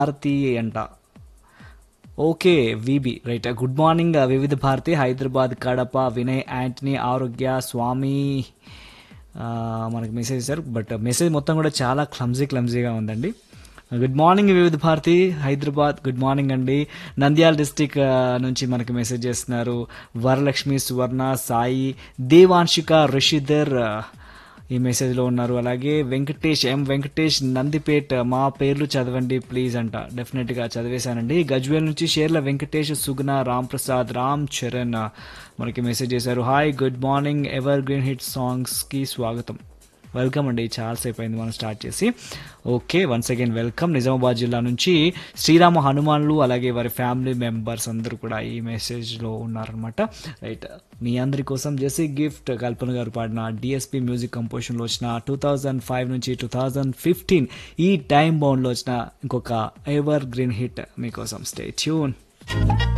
భారతి అంట ఓకే విబి right good morning Vividh Bharati Hyderabad Kadapa Vinay Antony Arogya Swamy ఆ, మనకి మెసేజ్ ఇచ్చారు బట్ మెసేజ్ మొత్తం కూడా చాలా క్లమ్జీ క్లమ్జీగా ఉందండి good morning Vividh Bharati Hyderabad good morning అండి నంద్యాల డిస్టిక్ నుంచి మనకి మెసేజ్ చేస్తున్నారు వరలక్ష్మి సువర్ణ సాయి దేవాంశిక రిషిధర్ ఆ, ఈ మెసేజ్లో ఉన్నారు అలాగే వెంకటేష్ ఎం వెంకటేష్ నందిపేట్ మా పేర్లు చదవండి ప్లీజ్ అంట డెఫినెట్గా చదివేశానండి గజ్వేల్ నుంచి షేర్ల వెంకటేష్ సుగుణ రామ్ ప్రసాద్ రామ్ చరణ్ మనకి మెసేజ్ చేశారు hi good morning evergreen hit సాంగ్స్కి స్వాగతం వెల్కమ్ అండి చాలాసేపు అయింది మనం స్టార్ట్ చేసి okay once again welcome Nizamabad జిల్లా నుంచి శ్రీరామ హనుమాన్లు అలాగే వారి ఫ్యామిలీ మెంబర్స్ అందరూ కూడా ఈ మెసేజ్లో ఉన్నారనమాట రైట్ మీ అందరి కోసం జెసీ గిఫ్ట్ కల్పన గారు పాడిన డిఎస్పి మ్యూజిక్ కంపోజిషన్లో వచ్చిన టూ థౌజండ్ ఫైవ్ నుంచి టూ థౌజండ్ ఫిఫ్టీన్ ఈ టైం బౌండ్లో వచ్చిన ఇంకొక ఎవర్ గ్రీన్ హిట్ మీకోసం స్టే ట్యూన్